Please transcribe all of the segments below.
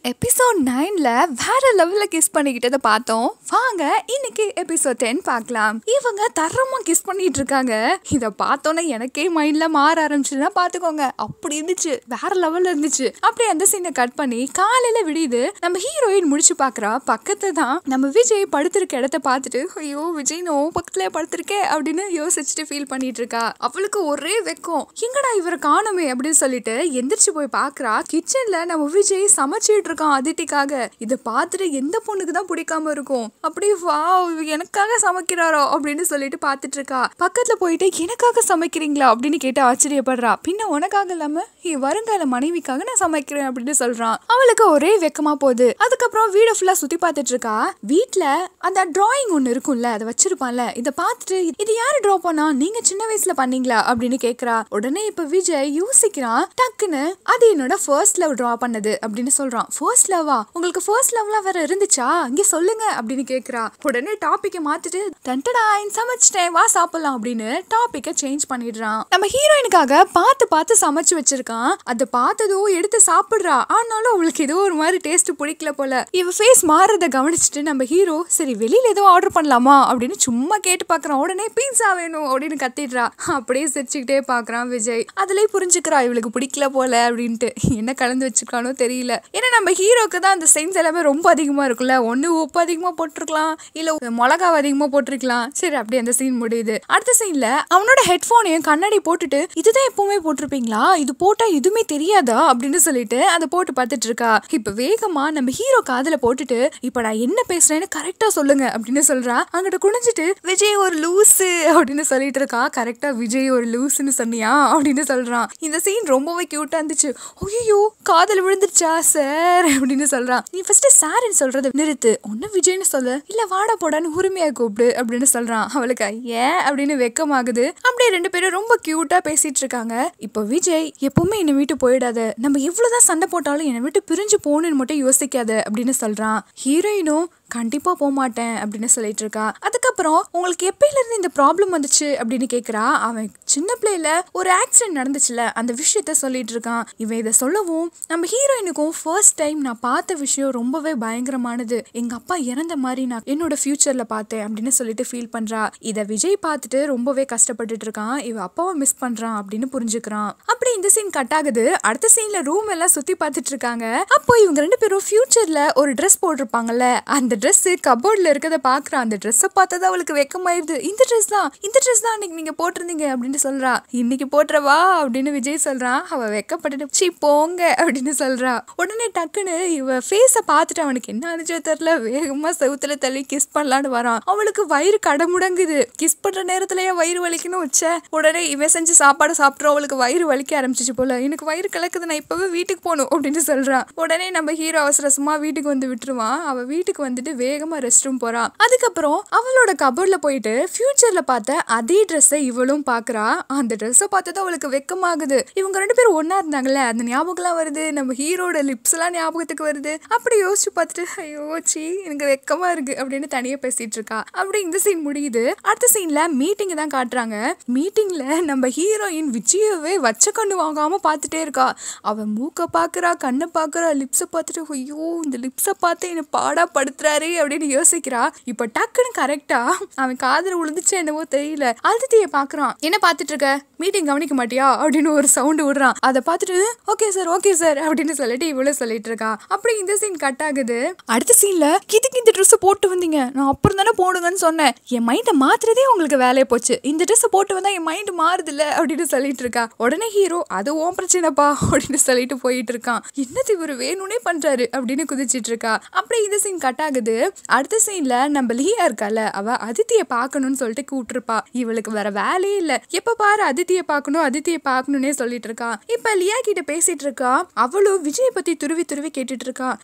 episode நைன்ல வேற லெவல்ல கிஸ் பண்ணிக்கிட்டதை பார்த்தோம் வாங்க இன்னைக்கு எபிசோட் டென் பார்க்கலாம் இவங்க தரமா கிஸ் பண்ணிட்டு இருக்காங்க இத பார்த்தோன்னே எனக்கே மைண்ட்ல மாற ஆரம்பிச்சுன்னா பாத்துக்கோங்க அப்படி இருந்துச்சு வேற லெவல்ல இருந்துச்சு அப்படியே அந்த சீனை கட் பண்ணி காலையில விடியுது நம்ம ஹீரோயின் முடிச்சு பாக்குறா பக்கத்துல தான் நம்ம விஜய் படுத்திருக்க இடத்த பார்த்துட்டு ஐயோ விஜய் நான் பக்கத்துல படுத்திருக்கே அப்படின்னு யோசிச்சுட்டு ஃபீல் பண்ணிட்டு இருக்கா அவளுக்கு ஒரே வெக்கம் எங்கடா இவரை காணுமே அப்படின்னு சொல்லிட்டு எந்திரிச்சு போய் பாக்குறா கிச்சன்ல நம்ம விஜய் சமைச்சிட்டு இருக்கான் அதித்திக்காக இதை பார்த்துட்டு எந்த பொண்ணுக்கு தான் பிடிக்காம இருக்கும் அப்படியே வா எனக்காக சமைக்கிறாரோ அப்படின்னு சொல்லிட்டு பார்த்துட்டு இருக்கா பக்கத்துல போயிட்டு எனக்காக சமைக்கிறீங்களா அப்படின்னு கேட்டு ஆச்சரியப்படுறா பின்ன உனக்காக இல்லாம என் வருங்கால மனைவிக்காக நான் சமைக்கிறேன் அப்படின்னு சொல்றான் அவளுக்கு ஒரே வெக்கமா போகுது அதுக்கப்புறம் வீடை ஃபுல்லா சுத்தி பார்த்துட்டு இருக்கா வீட்ல அந்த டிராயிங் ஒண்ணு இருக்கும்ல அதை வச்சிருப்பான்ல இதை பார்த்துட்டு இது யாரு டிரா பண்ணா நீங்க சின்ன வயசுல பண்ணீங்களா அப்படின்னு கேக்குறா உடனே இப்ப விஜய் யோசிக்கிறான் டக்குன்னு அது என்னோட ஃபர்ஸ்ட் லவ் டிரா பண்ணது அப்படின்னு சொல்றான் ஃபர்ஸ்ட் லவ்வா உங்களுக்கு ஃபர்ஸ்ட் லவ்லாம் வேற இருந்துச்சா இங்க சொல்லுங்க அப்படின்னு கேக்குறா உடனே டாபிக்கை மாத்திட்டு டன்டடா சமைச்சிட்டேன் வா சாப்பிடலாம் அப்படின்னு டாபிக்கை சேஞ்ச் பண்ணிடுறான் நம்ம ஹீரோயினுக்காக பார்த்து பார்த்து சமைச்சு வச்சிருக்கான் அதை பார்த்ததும் எடுத்து சாப்பிடுறா ஆனாலும் அவளுக்கு ஏதோ ஒரு மாதிரி டேஸ்ட் பிடிக்கல போல இவ ஃபேஸ் மாறுறத கவனிச்சுட்டு நம்ம ஹீரோ சரி வெளியில ஏதோ ஆர்டர் பண்ணலாமா அப்படின்னு சும்மா கேட்டு பார்க்கறான் உடனே பீட்சா வேணும் அப்படின்னு கத்திடுறா அப்படியே சிரிச்சுக்கிட்டே பார்க்கறான் விஜய் அதுலயே புரிஞ்சுக்கிறா இவளுக்கு பிடிக்கல போல அப்படின்ட்டு என்ன கலந்து வச்சிருக்கானோ தெரியல ஏன்னா நம்ம ஹீரோக்கு தான் அந்த சென்ஸ் எல்லாமே ரொம்ப அதிகமா இருக்குல்ல ஒண்ணு உப்பு அதிகமா போட்டிருக்கலாம் இல்ல மிளகா அதிகமா போட்டிருக்கலாம் சரி அப்படியே அந்த சீன் முடியுது அடுத்த சீன்ல அவனோட ஹெட்ஃபோனையும் கண்ணாடி போட்டுட்டு இதுதான் எப்பவுமே போட்டிருப்பீங்களா இது போட்டா எதுவுமே தெரியாதா அப்படின்னு சொல்லிட்டு அதை போட்டு பார்த்துட்டு இருக்கா இப்ப வேகமா நம்ம ஹீரோ காதுல போட்டுட்டு இப்ப நான் என்ன பேசுறேன்னு கரெக்டா சொல்லுங்க அப்படின்னு சொல்றா அங்கிட்ட குனிஞ்சிட்டு விஜய் ஒரு லூசு அப்படின்னு சொல்லிட்டு இருக்கா கரெக்டா விஜய் ஒரு லூசுன்னு சொன்னியா அப்படின்னு சொல்றான் இந்த சீன் ரொம்பவே கியூட்டா இருந்துச்சு ஐயோ காதல் விழுந்துருச்சா சார் அப்படின்னு சொல்றான் நீ ஃபர்ஸ்ட் சார்ன்னு சொல்றத நிறுத்து ஒன்னு விஜய்னு சொல்லு இல்ல வாடா போடான்னு உரிமையா கூப்பிடு அப்படின்னு சொல்றான் அவளுக்கு ஏன் அப்படின்னு வெக்கமாகுது அப்படியே ரெண்டு பேரும் ரொம்ப கியூட்டா பேசிட்டு இருக்காங்க இப்போ விஜய் எப்பவுமே என்னை விட்டு போயிடாத நம்ம எவ்வளவுதான் சண்டை போட்டாலும் என்னை விட்டு பிரிஞ்சு போகணும்னு மட்டும் யோசிக்காத அப்படின்னு சொல்றான் ஹீரோயினும் கண்டிப்பா போக மாட்டேன் அப்படின்னு சொல்லிட்டு இருக்கா அதுக்கப்புறம் உங்களுக்கு எப்பயில இருந்து இந்த ப்ராப்ளம் வந்துச்சு அப்படின்னு கேக்குறா அவன் சின்ன பிள்ளையில ஒரு ஆக்சிடென்ட் நடந்துச்சுல அந்த விஷயத்த சொல்லிட்டு இருக்கான் இவன் இதை சொல்லவும் நம்ம ஹீரோயினுக்கும் ஃபர்ஸ்ட் டைம் நான் பார்த்த விஷயம் ரொம்பவே பயங்கரமானது எங்க அப்பா இறந்த மாதிரி நான் என்னோட ஃபியூச்சர்ல பார்த்தேன் அப்படின்னு சொல்லிட்டு ஃபீல் பண்றா இதை விஜய் பார்த்துட்டு ரொம்பவே கஷ்டப்பட்டுட்டு இருக்கான் இவ அப்பாவை மிஸ் பண்றான் அப்படின்னு புரிஞ்சுக்கிறான் அப்படி இந்த சீன் கட் ஆகுது அடுத்த சீன்ல ரூம் எல்லாம் சுத்தி பார்த்துட்டு இருக்காங்க அப்போ இவங்க ரெண்டு பேரும் ஃபியூச்சர்ல ஒரு ட்ரெஸ் போட்டிருப்பாங்கல்ல அந்த ட்ரெஸ் கபோர்ட்ல இருக்கத பாக்குறான் அந்த ட்ரெஸ்ஸை பார்த்தது அவளுக்கு வெக்கமாயிருது இந்த ட்ரெஸ் தான் இந்த ட்ரெஸ் தான் அன்னைக்கு நீங்க போட்டிருந்தீங்க அப்படின்னு சொல்றா இன்னைக்கு போட்டுறவா அப்படின்னு விஜய் சொல்றான் அவ வெக்கப்பட்டுட்டு சீ போங்க அப்படின்னு சொல்றா உடனே டக்குன்னு இவ ஃபேஸை பார்த்துட்டு அவனுக்கு என்ன அனுச்சோ தெரியல வேகமா செவுத்துல தள்ளி கிஸ் பண்ணலான்னு வரான் அவளுக்கு வயிறு கடமுடங்குது கிஸ் பண்ற நேரத்துலயே வயிறு வலிக்கணும் வச்ச உடனே இவன் செஞ்சு சாப்பாடு சாப்பிட்றோம் அவளுக்கு வயிறு வலிக்க ஆரம்பிச்சிச்சு போல எனக்கு வயிறு கலக்குது நான் இப்பவே வீட்டுக்கு போகணும் அப்படின்னு சொல்றான் உடனே நம்ம ஹீரோ அவசரமா வீட்டுக்கு வந்து விட்டுருவான் அவ வீட்டுக்கு வந்துட்டு வேகமா ரெஸ்ட் ரூம் போறான் அதுக்கப்புறம் அவளோட கபோர்ட்ல போயிட்டு ஃபியூச்சர்ல பார்த்த அதே ட்ரெஸ்ஸை இவளும் பாக்குறா அந்த ட்ரெஸ்ஸை பார்த்தது அவளுக்கு வெக்கமாகுது இவங்க ரெண்டு பேரும் ஒண்ணா இருந்தாங்கல்ல அந்த ஞாபகம்லாம் வருது நம்ம ஹீரோட லிப்ஸ் எல்லாம் ஞாபகத்துக்கு வருது அப்படி யோசிச்சு பார்த்துட்டு ஐயோ சீ எனக்கு வெக்கமா இருக்கு அப்படின்னு தனியா பேசிட்டு இருக்கா அப்படி இந்த சீன் முடியுது அடுத்த சீன்ல மீட்டிங் தான் காட்டுறாங்க மீட்டிங்ல நம்ம ஹீரோயின் விஜயவே வச்ச கண்ணு வாங்காம பார்த்துட்டே இருக்கா அவ மூக்க பாக்குறா கண்ணை பாக்குறா லிப்ஸை பார்த்துட்டு ஐயோ இந்த லிப்ஸை பார்த்து என்ன பாடா படுத்துறாரு அப்படின்னு யோசிக்கிறா இப்ப டக்குன்னு கரெக்டா அவன் காதுல விழுந்துச்சு என்னவோ தெரியல அதித்திய பாக்குறான் என்ன பார்த்துட்டு இருக்க மீட்டிங் கவனிக்க மாட்டியா அப்படின்னு ஒரு சவுண்ட் விடுறான் அதை பார்த்துட்டு ஓகே சார் ஓகே சார் அப்படின்னு சொல்லிட்டு இவ்வளவு சொல்லிட்டு இருக்கா அப்படி இந்த சீன் கட் ஆகுது அடுத்த சீன்ல இதுக்கு இந்த ட்ரெஸ் போட்டு வந்தீங்க நான் அப்புறம் தானே போடுங்கன்னு சொன்னேன் என் மைண்டை மாத்துறதே உங்களுக்கு வேலையை போச்சு இந்த ட்ரெஸ் போட்டு வந்தா என் மைண்ட் மாறுது இல்ல அப்படின்னு சொல்லிட்டு இருக்கா உடனே ஹீரோ அது ஓன் பிரச்சனைப்பா அப்படின்னு சொல்லிட்டு போயிட்டு இருக்கான் என்னது இவர் வேணும்னே பண்றாரு அப்படின்னு குதிச்சிட்டு இருக்கா அப்படி இந்த சீன் கட் ஆகுது அடுத்த சீன்ல நம்ம லியா இருக்கால அவ அதித்திய பார்க்கணும்னு சொல்லிட்டு கூப்பிட்டுருப்பா இவளுக்கு வேற வேலையே இல்ல எப்ப பாரு அதித்திய பார்க்கணும் அதித்திய பார்க்கணும்னே சொல்லிட்டு இருக்கா இப்ப லியா கிட்ட பேசிட்டு இருக்கா அவளும் விஜய் பத்தி துருவி துருவி கேட்டுட்டு இருக்கா நீ எதுக்கு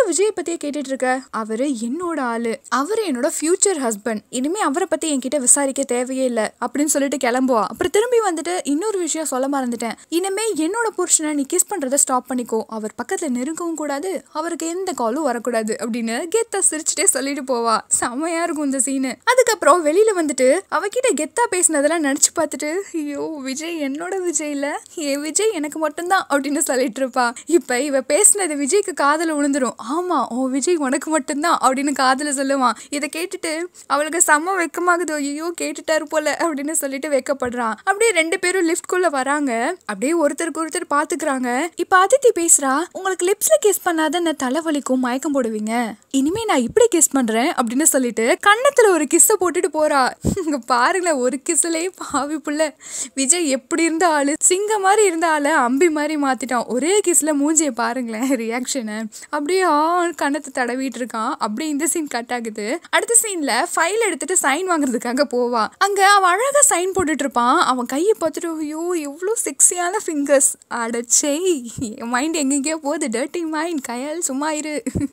விஜய் பத்தியே கேட்டுட்டு இருக்க அவரு என்னோட ஆளு அவரு என்னோட ஃபியூச்சர் ஹஸ்பண்ட் இனிமே அவரை பத்தி என்கிட்ட விசாரிக்க தேவையே இல்ல அப்படின்னு சொல்லிட்டு கிளம்புவா அப்புறம் திரும்பி வந்துட்டு இன்னொரு விஷயம் சொல்ல மறந்துட்டேன் இனிமே என்னோட புருஷனை நீ கிஸ் பண்றதை ஸ்டாப் பண்ணிக்கோ அவர் பக்கத்துல நெருங்கவும் கூடாது அவருக்கு எந்த காலும் வரக்கூடாது அப்படின்னு கெத்தா சிரிச்சுட்டே சொல்லிட்டு போவா செமையா இருக்கும் இந்த சீனு அதுக்கப்புறம் வெளியில வந்துட்டு அவகிட்ட கெத்தா பேசினதெல்லாம் நினைச்சு பார்த்துட்டு ஐயோ விஜய் என்னோட விஜய் இல்ல என் விஜய் எனக்கு மட்டும்தான் அப்படின்னு சொல்லிட்டு இருப்பா இப்ப இவ பேசினது விஜய்க்கு காதுல விழுந்துரும் ஆமா ஓ விஜய் உனக்கு மட்டும்தான் அப்படின்னு காதுல சொல்லுவான் இதை கேட்டுட்டு அவளுக்கு செம்ம வெக்கமாகுது ஐயோ கேட்டுட்டாரு போல அப்படின்னு சொல்லிட்டு வெக்கப்படுறான் அப்படியே ரெண்டு பேரும் லிஃப்ட் குள்ள வராங்க அப்படியே ஒருத்தருக்கு ஒருத்தர் பாத்துக்கிறாங்க இப்ப அதித்தி பேசுறா உங்களுக்கு லிப்ஸ்ல கிஸ் பண்ணாத நான் தலைவலிக்கும் மயக்கம் போடுவீங்க இனிமே நான் இப்படி கிஸ் பண்றேன் அப்படின்னு சொல்லிட்டு கன்னத்துல ஒரு கிஸ்ஸ போட்டுட்டு போறா இங்க பாருங்களேன் ஒரு கிஸ்லயே பாவி புள்ள விஜய் எப்படி இருந்த ஆளு சிங்க மாதிரி இருந்த ஆளு அம்பி மாதிரி மாத்திட்டான் ஒரே கிஸ்ல மூஞ்சிய பாருங்களேன் ரியாக்ஷனு அப்படியே ஆ கன்னத்தை தடவிட்டு இருக்கான் அப்படியே இந்த சீன் கட் ஆகுது அடுத்த சீன்ல ஃபைல் எடுத்துட்டு சைன் வாங்குறதுக்காக போவா அங்க அவன் அழகா சைன் போட்டுட்டு இருப்பான் அவன் கையை பார்த்துட்டு ஐயோ எவ்வளோ செக்ஸியான ஃபிங்கர்ஸ் அடச்சே என் மைண்ட் எங்கெங்கேயோ போகுது டர்ட்டி மைண்ட் கையால் சும்மா இரு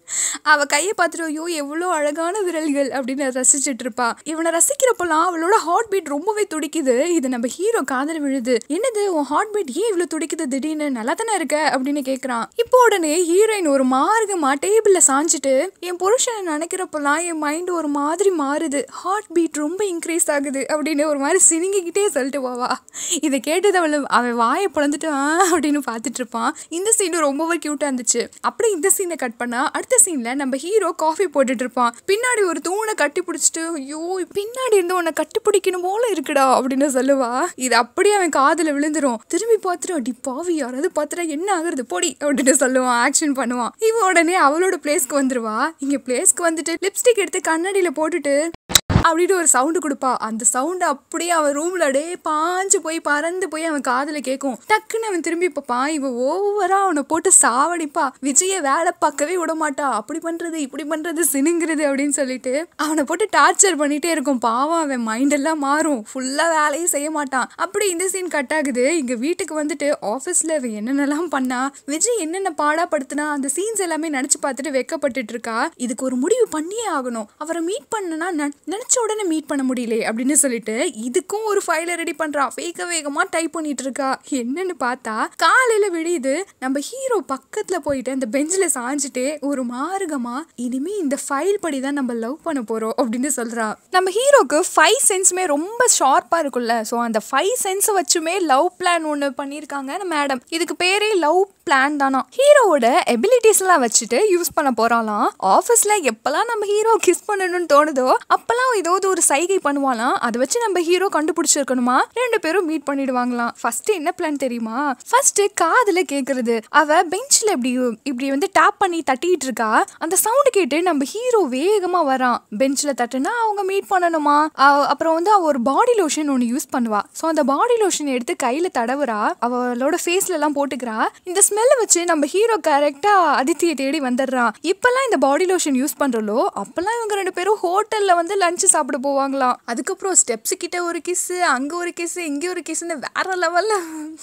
அவ கையை பார்த்துட்டு ஐயோ எவ்வளோ அழகான விரல்கள் அப்படின்னு ரசிச்சுட்டு இருப்பா இவனை ரசிக்கிறப்பெல்லாம் அவளோட ஹார்ட் பீட் ரொம்பவே துடிக்குது இது நம்ம ஹீரோ காதல் விழுது என்னது உன் ஹார்ட் பீட் ஏன் இவ்வளோ துடிக்குது திடீர்னு நல்லா தானே இருக்க அப்படின்னு கேட்குறான் இப்போ உடனே ஹீரோயின் ஒரு மார்க்கமா டேபிள்ல சாஞ்சிட்டு என் புருஷனை நினைக்கிறப்பெல்லாம் என் மைண்ட் ஒரு மாதிரி மாறுது ஹார்ட் பீட் ரொம்ப இன்க்ரீஸ் ஆகுது அப்படின்னு ஒரு மாதிரி சினிங்கிக்கிட்டே சொல்லிட்டு போவா இதை கேட்டது அவள் அவன் வாயை பிளந்துட்டு ஆ அப்படின்னு பார்த்துட்டு இருப்பான் இந்த சீனும் ரொம்பவே க்யூட்டாக இருந்துச்சு அப்படி இந்த சீனை கட் பண்ணா அடுத்த சீனில் நம்ம ஹீரோ காஃபி போட்டுட்டு இருப்பான் பின்னாடி ஒரு தூணை கட்டி பிடிச்சிட்டு ஐயோ பின்னாடி இருந்து உன்னை கட்டி பிடிக்கணும் போல இருக்குடா அப்படின்னு சொல்லுவா இது அப்படியே அவன் காதில் விழுந்துரும் திரும்பி பார்த்துட்டு அடி பாவி யாராவது பார்த்துட்டா என்ன ஆகுறது பொடி அப்படின்னு சொல்லுவான் ஆக்ஷன் பண்ணுவான் இவ உடனே அவளோட பிளேஸ்க்கு வந்துருவா இங்க பிளேஸ்க்கு வந்துட்டு லிப்ஸ்டிக் எடுத்து கண்ணாடியில போட்டுட்டு அப்படின்னு ஒரு சவுண்டு கொடுப்பா அந்த சவுண்டு அப்படியே அவன் ரூம்ல அப்படியே பாஞ்சு போய் பறந்து போய் அவன் காதுல கேட்கும் டக்குன்னு அவன் திரும்பி பார்ப்பான் இவன் ஓவரா அவனை போட்டு சாவடிப்பா விஜய வேலை பார்க்கவே விட மாட்டா அப்படி பண்றது இப்படி பண்றது சினுங்கிறது அப்படின்னு சொல்லிட்டு அவனை போட்டு டார்ச்சர் பண்ணிட்டே இருக்கும் பாவம் அவன் மைண்ட் எல்லாம் மாறும் ஃபுல்லா வேலையும் செய்ய மாட்டான் அப்படி இந்த சீன் கட் ஆகுது இங்க வீட்டுக்கு வந்துட்டு ஆஃபீஸ்ல அவன் என்னென்னலாம் பண்ணா விஜய் என்னென்ன பாடா படுத்துனா அந்த சீன்ஸ் எல்லாமே நினைச்சு பார்த்துட்டு வெக்கப்பட்டுட்டு இருக்கா இதுக்கு ஒரு முடிவு பண்ணியே ஆகணும் அவரை மீட் பண்ணனா நினைச்ச உடனே மீட் பண்ண முடியல அப்படின்னு சொல்லிட்டு இதுக்கும் ஒரு ஃபைலை ரெடி பண்றா வேக வேகமா டைப் பண்ணிட்டு இருக்கா என்னன்னு பார்த்தா காலையில விடியுது நம்ம ஹீரோ பக்கத்துல போயிட்டு அந்த பெஞ்சில் சாஞ்சிட்டே ஒரு மார்க்கமா இனிமே இந்த ஃபைல் படி தான் நம்ம லவ் பண்ண போறோம் அப்படின்னு சொல்றா நம்ம ஹீரோக்கு ஃபைவ் சென்ஸுமே ரொம்ப ஷார்ப்பா இருக்கும்ல ஸோ அந்த ஃபைவ் சென்ஸை வச்சுமே லவ் பிளான் ஒன்று பண்ணியிருக்காங்க மேடம் இதுக்கு பேரே லவ் பிளான் தானா ஹீரோவோட எபிலிட்டிஸ்லாம் வச்சுட்டு யூஸ் பண்ண போறாளாம் ஆஃபீஸில் எப்போல்லாம் நம்ம ஹீரோ கிஸ் பண்ணணும்னு தோணுதோ அப்போல்லாம் ஏதாவது ஒரு சைகை பண்ணுவாளாம் அதை வச்சு நம்ம ஹீரோ கண்டுபிடிச்சிருக்கணுமா ரெண்டு பேரும் மீட் பண்ணிடுவாங்களாம் ஃபர்ஸ்ட் என்ன பிளான் தெரியுமா ஃபர்ஸ்ட் காதுல கேக்குறது அவ பெஞ்ச்ல இப்படி இப்படி வந்து டேப் பண்ணி தட்டிட்டு இருக்கா அந்த சவுண்ட் கேட்டு நம்ம ஹீரோ வேகமா வரான் பெஞ்ச்ல தட்டுனா அவங்க மீட் பண்ணணுமா அவ- அப்புறம் வந்து அவ ஒரு பாடி லோஷன் ஒன்று யூஸ் பண்ணுவா ஸோ அந்த பாடி லோஷன் எடுத்து கையில தடவுறா அவளோட ஃபேஸ்ல எல்லாம் போட்டுக்கிறா இந்த ஸ்மெல்லை வச்சு நம்ம ஹீரோ கரெக்டா அதித்தியை தேடி வந்துடுறான் இப்பெல்லாம் இந்த பாடி லோஷன் யூஸ் பண்றலோ அப்பெல்லாம் இவங்க ரெண்டு பேரும் ஹோட்டல்ல வந்து லஞ்ச் சாப்பிட போவாங்களாம் அதுக்கப்புறம் ஸ்டெப்ஸ் கிட்ட ஒரு கிஸ் அங்க ஒரு கிஸ் இங்க ஒரு கிஸ்னு வேற லெவல்ல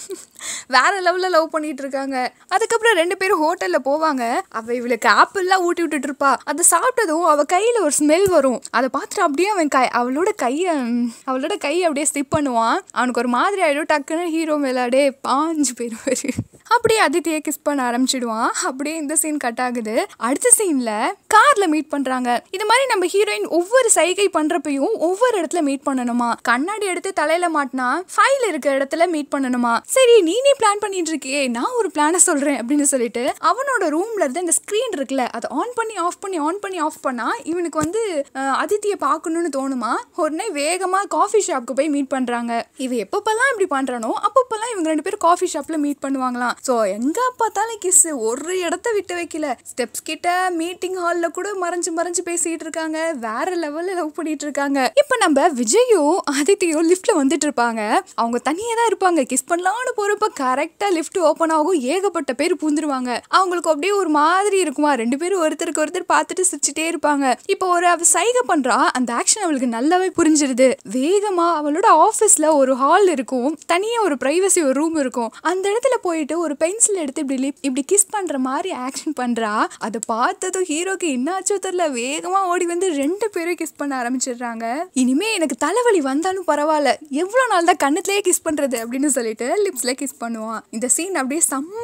வேற லெவல்ல லவ் பண்ணிட்டு இருக்காங்க அதுக்கப்புறம் ரெண்டு பேரும் ஹோட்டல்ல போவாங்க அவ இவளுக்கு ஆப்பிள்லாம் ஊட்டி விட்டுட்டு இருப்பா அதை சாப்பிட்டதும் அவ கையில ஒரு ஸ்மெல் வரும் அதை பார்த்துட்டு அப்படியே அவன் கை அவளோட கைய அவளோட கையை அப்படியே ஸ்டிப் பண்ணுவான் அவனுக்கு ஒரு மாதிரி ஆயிடும் டக்குன்னு ஹீரோ மேல அப்படியே பாஞ்சு போயிடுவாரு அப்படியே அதித்தியை கிஸ் பண்ண ஆரம்பிச்சிடுவான் அப்படியே இந்த சீன் கட் ஆகுது அடுத்த சீன்ல கார்ல மீட் பண்றாங்க இது மாதிரி நம்ம ஹீரோயின் ஒவ்வொரு சைகை பண்றப்பையும் ஒவ்வொரு இடத்துல மீட் பண்ணணுமா கண்ணாடி எடுத்து தலையில மாட்டினா ஃபைல் இருக்கிற இடத்துல மீட் பண்ணணுமா சரி நீ நீ பிளான் பண்ணிட்டு இருக்கியே நான் ஒரு பிளானை சொல்றேன் அப்படின்னு சொல்லிட்டு அவனோட ரூம்ல இருந்து இந்த ஸ்கிரீன் இருக்குல்ல அதை ஆன் பண்ணி ஆஃப் பண்ணி ஆன் பண்ணி ஆஃப் பண்ணா இவனுக்கு வந்து அஹ், அதித்தியை பார்க்கணும்னு தோணுமா உடனே வேகமா காஃபி ஷாப்க்கு போய் மீட் பண்றாங்க இவ எப்பப்பெல்லாம் இப்படி பண்றானோ அப்பப்பெல்லாம் இவங்க ரெண்டு பேரும் காஃபி ஷாப்ல மீட் பண்ணுவாங்களாம் ஸோ எங்க பார்த்தாலும் கிஸ் ஒரு இடத்த விட்டு வைக்கல ஸ்டெப்ஸ் கிட்ட மீட்டிங் ஹால்ல கூட மறைஞ்சு மறைஞ்சு பேசிட்டு இருக்காங்க வேற லெவல்ல லவ் பண்ணிட்டு இருக்காங்க இப்போ நம்ம விஜயும் ஆதித்யும் லிஃப்ட்ல வந்துட்டு இருப்பாங்க அவங்க தனியா தான் இருப்பாங்க கிஸ் பண்ணலாம்னு போறப்ப கரெக்டா லிஃப்ட் ஓப்பன் ஆகும் ஏகப்பட்ட பேர் பூந்துருவாங்க அவங்களுக்கு அப்படியே ஒரு மாதிரி இருக்குமா ரெண்டு பேரும் ஒருத்தருக்கு ஒருத்தர் பார்த்துட்டு சிரிச்சுட்டே இருப்பாங்க இப்போ ஒரு அவ சைகை பண்றா அந்த ஆக்ஷன் அவளுக்கு நல்லாவே புரிஞ்சிருது வேகமா அவளோட ஆஃபீஸ்ல ஒரு ஹால் இருக்கும் தனியா ஒரு பிரைவசி ஒரு ரூம் இருக்கும் அந்த இடத்துல போயிட்டு ஒரு பென்சில் கையில எடுத்து இப்படி lip- இப்படி கிஸ் பண்ற மாதிரி ஆக்ஷன் பண்றா அதை பார்த்ததும் ஹீரோக்கு என்னாச்சோ தெரியல வேகமா ஓடி வந்து ரெண்டு பேரும் கிஸ் பண்ண ஆரம்பிச்சிடுறாங்க இனிமே எனக்கு தலைவலி வந்தாலும் பரவாயில்ல எவ்வளவு நாள் தான் கண்ணத்திலேயே கிஸ் பண்றது அப்படின்னு சொல்லிட்டு லிப்ஸ்ல கிஸ் பண்ணுவான் இந்த சீன் அப்படியே செம்ம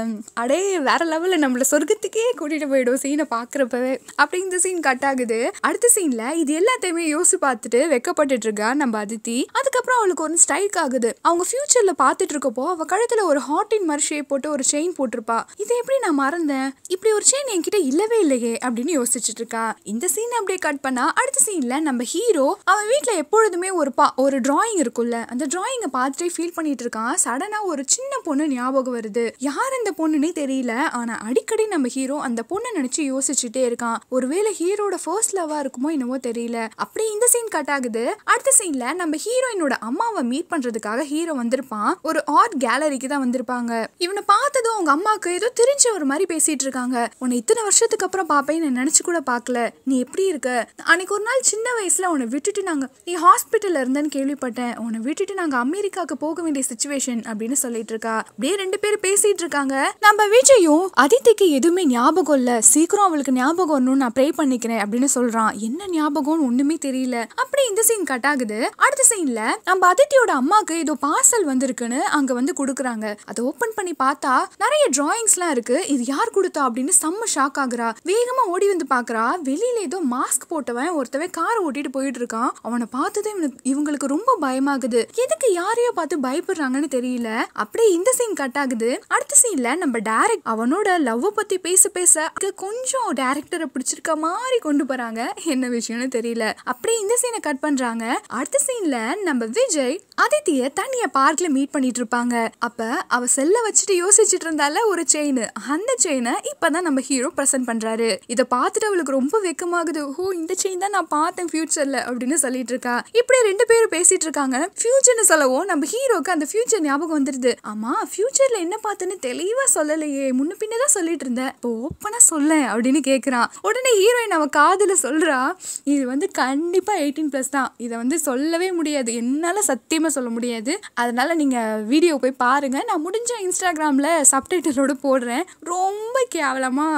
அடே வேற லெவல்ல நம்மள சொர்க்கத்துக்கே கூட்டிட்டு போயிடும் சீனை பாக்குறப்பவே அப்படி இந்த சீன் கட் ஆகுது அடுத்த சீன்ல இது எல்லாத்தையுமே யோசிச்சு பார்த்துட்டு வெக்கப்பட்டுட்டு இருக்கா நம்ம அதித்தி அதுக்கப்புறம் அவளுக்கு ஒரு ஸ்ட்ரைக் ஆகுது அவங்க ஃபியூச்சர்ல பார்த்துட்டு இருக்கப்போ அவ கழுத்துல ஒரு ஹாட்டின் மாதிரி ஷேப் போட்டு ஒரு செயின் போட்டிருப்பா இதை எப்படி நான் மறந்தேன் இப்படி ஒரு செயின் என்கிட்ட இல்லவே இல்லையே அப்படின்னு யோசிச்சுட்டு இருக்கா இந்த சீன் அப்படியே கட் பண்ணா அடுத்த சீன்ல நம்ம ஹீரோ அவன் வீட்ல எப்பொழுதுமே ஒரு பா ஒரு டிராயிங் இருக்கும்ல அந்த டிராயிங்கை பார்த்துட்டே ஃபீல் பண்ணிட்டு இருக்கான் சடனா ஒரு சின்ன பொண்ணு ஞாபகம் வருது யார் அந்த பொண்ணுன்னே தெரியல ஆனா அடிக்கடி நம்ம ஹீரோ அந்த பொண்ணை நினைச்சு யோசிச்சுட்டே இருக்கான் ஒருவேளை ஹீரோட ஃபர்ஸ்ட் லவ்வா இருக்குமோ என்னவோ தெரியல அப்படி இந்த சீன் கட் ஆகுது அடுத்த சீன்ல நம்ம ஹீரோயினோட அம்மாவை மீட் பண்றதுக்காக ஹீரோ வந்திருப்பான் ஒரு ஆர்ட் கேலரிக்கு தான் வந்திருப்பாங்க இவனை பார்த்ததும் அவங்க அம்மாவுக்கு ஏதோ தெரிஞ்ச ஒரு மாதிரி பேசிட்டு இருக்காங்க உன்னை இத்தனை வருஷத்துக்கு அப்புறம் பாப்பேன் நான் நினைச்சு கூட பார்க்கல நீ எப்படி இருக்க அன்னைக்கு ஒரு நாள் சின்ன வயசுல உன்னை விட்டுட்டு நாங்க நீ ஹாஸ்பிட்டல்ல இருந்தேன்னு கேள்விப்பட்டேன் உன்னை விட்டுட்டு நாங்க அமெரிக்காவுக்கு போக வேண்டிய சுச்சுவேஷன் அப்படின்னு சொல்லிட்டு இருக்கா அப்படியே ரெண்டு பேரும் பேசிட்டு இருக்காங்க நம்ம விஜயும் அதித்திக்கு எதுவுமே ஞாபகம் இல்ல சீக்கிரம் அவளுக்கு ஞாபகம் வரணும்னு நான் ப்ரே பண்ணிக்கிறேன் அப்படின்னு சொல்றான் என்ன ஞாபகம்னு ஒண்ணுமே தெரியல அப்படி இந்த சீன் கட் ஆகுது அடுத்த சீன்ல நம்ம அதித்தியோட அம்மாக்கு ஏதோ பார்சல் வந்திருக்குன்னு அங்க வந்து கொடுக்குறாங்க அதை ஓபன் பண்ணி பார்த்தா நிறைய டிராயிங்ஸ்லாம் இருக்கு இது யார் கொடுத்தா அப்படின்னு செம்ம ஷாக் ஆகுறா வேகமா ஓடி வந்து பாக்குறா வெளியில ஏதோ மாஸ்க் போட்டவன் ஒருத்தவன் காரை ஓட்டிட்டு போயிட்டு இருக்கான் அவனை பார்த்ததும் இவனுக்கு இவங்களுக்கு ரொம்ப பயமாகுது எதுக்கு யாரையோ பார்த்து பயப்படுறாங்கன்னு தெரியல அப்படியே இந்த சீன் கட் ஆகுது அடுத்த சீன்ல நம்ம டேரக்ட் அவனோட லவ் பத்தி பேச பேச அதுக்கு கொஞ்சம் டேரக்டரை பிடிச்சிருக்க மாதிரி கொண்டு போறாங்க என்ன விஷயம்னு தெரியல அப்படியே இந்த சீனை கட் பண்றாங்க அடுத்த சீன்ல நம்ம விஜய் அதித்திய தனிய பார்க்ல மீட் பண்ணிட்டு இருப்பாங்க அப்ப அவ செல்ல வச்சுட்டு யோசிச்சுட்டு இருந்தால ஒரு செயின் அந்த செயினை இப்பதான் நம்ம ஹீரோ பிரசன்ட் பண்றாரு இத பார்த்துட்டு அவளுக்கு ரொம்ப வெக்கமாகுது ஓ இந்த செயின் தான் நான் பார்த்தேன் ஃபியூச்சர்ல அப்படின்னு சொல்லிட்டு இருக்கா இப்படி ரெண்டு பேரும் பேசிட்டு இருக்காங்க ஃபியூச்சர்னு சொல்லவும் நம்ம ஹீரோக்கு அந்த ஃபியூச்சர் ஞாபகம் வந்துருது ஆமா ஃபியூச்சர்ல என்ன பார்த்தேன்னு தெளிவா சொல்லலையே முன்ன பின்னதான் சொல்லிட்டு இருந்தேன் இப்போ ஓப்பனா சொல்ல அப்படின்னு கேக்குறான் உடனே ஹீரோயின் அவ காதுல சொல்றா இது வந்து கண்டிப்பா எயிட்டீன் பிளஸ் தான் இதை வந்து சொல்லவே முடியாது என்னால சத்தியமா சொல்ல முடியாது அதனால நீங்க வீடியோ போய் பாருங்க நான் முடிஞ்ச இன்ஸ்டாகிராம்ல சப்டைட்டிலோட போடுறேன் ரொம்ப கேவலமா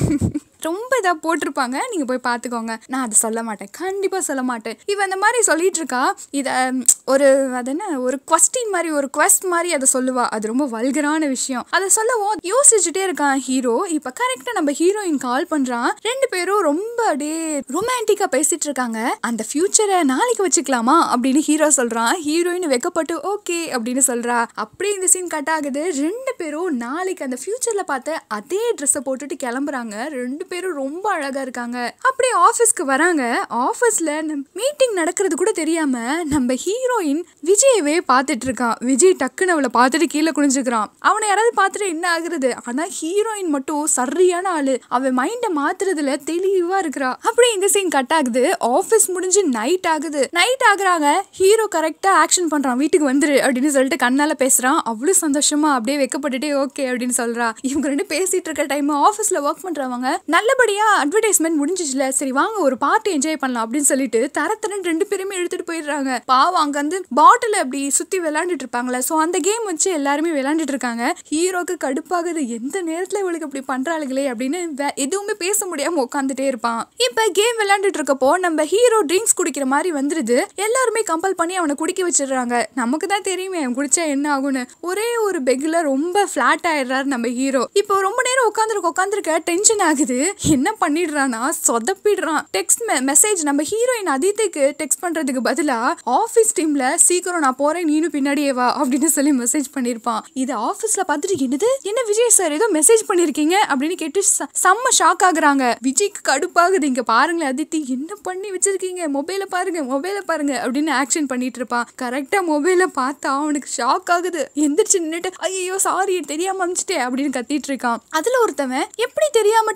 ரொம்ப இதாக போட்டிருப்பாங்க நீங்கள் போய் பார்த்துக்கோங்க நான் அதை சொல்ல மாட்டேன் கண்டிப்பாக சொல்ல மாட்டேன் இவன் அந்த மாதிரி சொல்லிட்டு இருக்கா இதை ஒரு அது என்ன ஒரு கொஸ்டின் மாதிரி ஒரு quest மாதிரி அதை சொல்லுவா அது ரொம்ப வல்கரான விஷயம் அதை சொல்லவும் யோசிச்சுட்டே இருக்கான் ஹீரோ இப்போ கரெக்டாக நம்ம ஹீரோயின் கால் பண்ணுறான் ரெண்டு பேரும் ரொம்ப அப்படியே ரொமான்டிக்காக பேசிட்டு இருக்காங்க அந்த ஃபியூச்சரை நாளைக்கு வச்சுக்கலாமா அப்படின்னு ஹீரோ சொல்கிறான் ஹீரோயின் வெக்கப்பட்டு ஓகே அப்படின்னு சொல்கிறா அப்படியே இந்த சீன் கட் ஆகுது ரெண்டு பேரும் நாளைக்கு அந்த ஃபியூச்சரில் பார்த்த அதே ட்ரெஸ்ஸை போட்டுட்டு கிளம்புறாங்க ரெண்டு பேரும் ரொம்ப அழகா இருக்காங்க அப்படியே ஆஃபீஸ்க்கு வராங்க ஆஃபீஸ்ல மீட்டிங் நடக்கிறது கூட தெரியாம நம்ம ஹீரோயின் விஜயவே பார்த்துட்டு இருக்கான் விஜய் டக்குன்னு அவளை பார்த்துட்டு கீழே குனிஞ்சுக்கிறான் அவனை யாராவது பார்த்துட்டு என்ன ஆகுறது ஆனா ஹீரோயின் மட்டும் சரியான ஆளு அவன் மைண்டை மாத்துறதுல தெளிவா இருக்கிறா அப்படியே இந்த சீன் கட் ஆகுது ஆஃபீஸ் முடிஞ்சு நைட் ஆகுது நைட் ஆகுறாங்க ஹீரோ கரெக்டா ஆக்ஷன் பண்றான் வீட்டுக்கு வந்துரு அப்படின்னு சொல்லிட்டு கண்ணால பேசுறான் அவ்வளவு சந்தோஷமா அப்படியே வெக்கப்பட்டுட்டே ஓகே அப்படின்னு சொல்றா இவங்க ரெண்டு பேசிட்டு இருக்க டைம் ஆஃபீஸ்ல ஒர்க் பண்றவங்க நல்லபடியா அட்வர்டைஸ்மெண்ட் முடிஞ்சிச்சுல சரி வாங்க ஒரு பார்ட்டி என்ஜாய் பண்ணலாம் அப்படின்னு சொல்லிட்டு தரத்தரன் ரெண்டு பேருமே எடுத்துட்டு போயிடுறாங்க பாவம் அங்க வந்து பாட்டில் அப்படி சுத்தி விளையாண்டுட்டு இருப்பாங்களே ஸோ அந்த கேம் வச்சு எல்லாருமே விளையாண்டுட்டு இருக்காங்க ஹீரோக்கு கடுப்பாகுது எந்த நேரத்துல இவளுக்கு இப்படி பண்றாளுங்களே அப்படின்னு வே- எதுவுமே பேச முடியாம உட்காந்துட்டே இருப்பான் இப்ப கேம் விளையாண்டுட்டு இருக்கப்போ நம்ம ஹீரோ ட்ரிங்க்ஸ் குடிக்கிற மாதிரி வந்துருது எல்லாருமே கம்பல் பண்ணி அவனை குடிக்க வச்சிடுறாங்க நமக்கு தான் தெரியுமே அவன் குடிச்சா என்ன ஆகும்னு ஒரே ஒரு பெக்ல ரொம்ப ஃபிளாட் ஆயிடுறாரு நம்ம ஹீரோ இப்போ ரொம்ப நேரம் உட்காந்துருக்க உட்காந்துருக்க டென்ஷன் ஆகுது என்ன பண்ணிடுறானா சொதப்பிடுறான் டெக்ஸ்ட் மெசேஜ் நம்ம ஹீரோயின் அதித்துக்கு டெக்ஸ்ட் பண்றதுக்கு பதிலா ஆஃபீஸ் டீம்ல சீக்கிரம் நான் போறேன் நீனும் பின்னாடியே வா அப்படின்னு சொல்லி மெசேஜ் பண்ணிருப்பான் இது ஆஃபீஸ்ல பார்த்துட்டு என்னது என்ன விஜய் சார் ஏதோ மெசேஜ் பண்ணிருக்கீங்க அப்படின்னு கேட்டு ச- செம்ம ஷாக் ஆகுறாங்க விஜய்க்கு கடுப்பாகுது இங்க பாருங்களேன் அதித்தி என்ன பண்ணி வச்சிருக்கீங்க மொபைல பாருங்க மொபைல பாருங்க அப்படின்னு ஆக்ஷன் பண்ணிட்டு இருப்பான் கரெக்டா மொபைல பார்த்தா அவனுக்கு ஷாக் ஆகுது எந்திரிச்சு நின்னுட்டு ஐயோ சாரி தெரியாம அமிச்சிட்டே அப்படின்னு கத்திட்டு இருக்கான் அதுல ஒருத்தவன் எப்படி தெரியாம டீம்ல அனுப்புன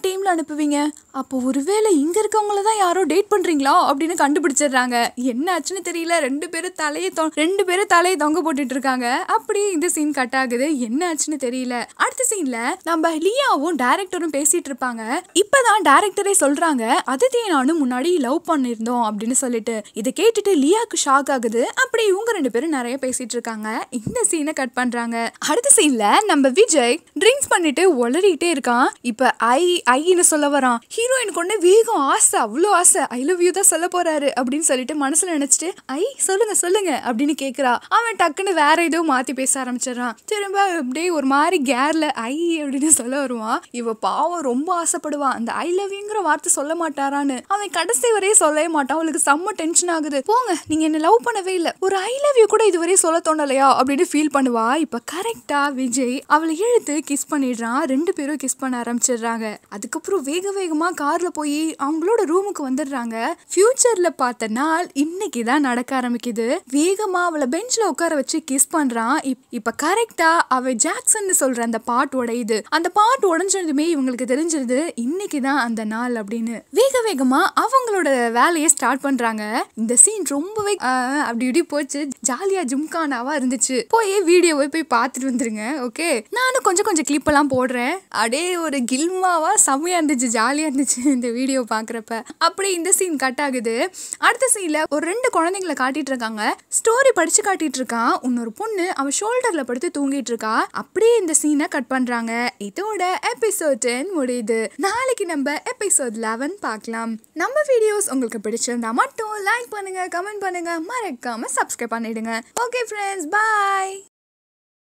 அனுப்புவீங்க அப்போ ஒருவேளை இங்க இருக்கவங்கள தான் யாரோ டேட் பண்றீங்களா அப்படின்னு கண்டுபிடிச்சிடுறாங்க என்ன ஆச்சுன்னு தெரியல ரெண்டு பேரும் தலையை தொ- ரெண்டு பேரும் தலையை தொங்க போட்டுட்டு இருக்காங்க அப்படி இந்த சீன் கட் ஆகுது என்ன ஆச்சுன்னு தெரியல அடுத்த சீன்ல நம்ம லியாவும் டைரக்டரும் பேசிட்டு இருப்பாங்க இப்பதான் டைரக்டரே சொல்றாங்க அதித்தி நானும் முன்னாடி லவ் பண்ணிருந்தோம் அப்படின்னு சொல்லிட்டு இதை கேட்டுட்டு லியாக்கு ஷாக் ஆகுது அப்படி இவங்க ரெண்டு பேரும் நிறைய பேசிட்டு இருக்காங்க இந்த சீனை கட் பண்றாங்க அடுத்த சீன்ல நம்ம விஜய் ட்ரிங்க்ஸ் பண்ணிட்டு உளறிட்டே இருக்கான் இப்ப ஐ ஐன்னு சொல்ல வரான் ஹீரோயினுக்கு ஒண்ணு வேகம் ஆசை அவ்வளோ ஆசை ஐ லவ் யூ தான் சொல்ல போறாரு அப்படின்னு சொல்லிட்டு மனசுல நினைச்சிட்டு ஐ சொல்லுங்க சொல்லுங்க அப்படின்னு கேக்குறா அவன் டக்குன்னு வேற ஏதோ மாத்தி பேச ஆரம்பிச்சிடறான் திரும்ப அப்படியே ஒரு மாதிரி கேர்ல ஐ அப்படின்னு சொல்ல வருவான் இவ பாவம் ரொம்ப ஆசைப்படுவான் அந்த ஐ லவ் யூங்கிற வார்த்தை சொல்ல மாட்டாரான்னு அவன் கடைசி வரையே சொல்லவே மாட்டான் அவளுக்கு செம்ம டென்ஷன் ஆகுது போங்க நீங்க என்ன லவ் பண்ணவே இல்லை ஒரு ஐ லவ் யூ கூட இதுவரை சொல்ல தோணலையா அப்படின்னு ஃபீல் பண்ணுவா இப்ப கரெக்டா விஜய் அவளை இழுத்து கிஸ் பண்ணிடுறான் ரெண்டு பேரும் கிஸ் பண்ண ஆரம்பிச்சிடுறாங்க அதுக்கப்புறம் வேக வேகமா கார்ல போய் அவங்களோட ரூமுக்கு வந்துடுறாங்க ஃபியூச்சர்ல பார்த்த நாள் இன்னைக்கு தான் நடக்க ஆரம்பிக்குது வேகமா அவளை பெஞ்ச்ல உட்கார வச்சு கிஸ் பண்றான் இப்- இப்ப கரெக்டா அவ ஜாக்சன் சொல்ற அந்த பாட் உடையுது அந்த பாட் உடைஞ்சதுமே இவங்களுக்கு தெரிஞ்சிருது இன்னைக்கு தான் அந்த நாள் அப்படின்னு வேக வேகமா அவங்களோட வேலையை ஸ்டார்ட் பண்றாங்க இந்த சீன் ரொம்பவே ஆஹ், அப்படி இப்படி போச்சு ஜாலியா ஜும்கானாவா இருந்துச்சு போய் வீடியோவை போய் பார்த்துட்டு வந்துருங்க ஓகே நானும் கொஞ்சம் கொஞ்சம் கிளிப் எல்லாம் போடுறேன் அப்படியே ஒரு கில்மாவா செம்மையா இருந்துச்சு ஜாலியா இருந்துச்சு இந்த வீடியோ பாக்குறப்ப அப்படி இந்த சீன் கட் ஆகுது அடுத்த சீன்ல ஒரு ரெண்டு குழந்தைங்களை காட்டிட்டு இருக்காங்க ஸ்டோரி படிச்சு காட்டிட்டு இருக்கான் இன்னொரு பொண்ணு அவ ஷோல்டர்ல படுத்து தூங்கிட்டு இருக்கா அப்படியே இந்த சீனை கட் பண்றாங்க இதோட எபிசோட் டென் முடியுது நாளைக்கு நம்ம எபிசோட் லெவன் பார்க்கலாம் நம்ம வீடியோஸ் உங்களுக்கு பிடிச்சிருந்தா மட்டும் லைக் பண்ணுங்க கமெண்ட் பண்ணுங்க மறக்காம சப்ஸ்கிரைப் பண்ணிடுங்க ஓகே ஃப்ரெண்ட்ஸ் பாய்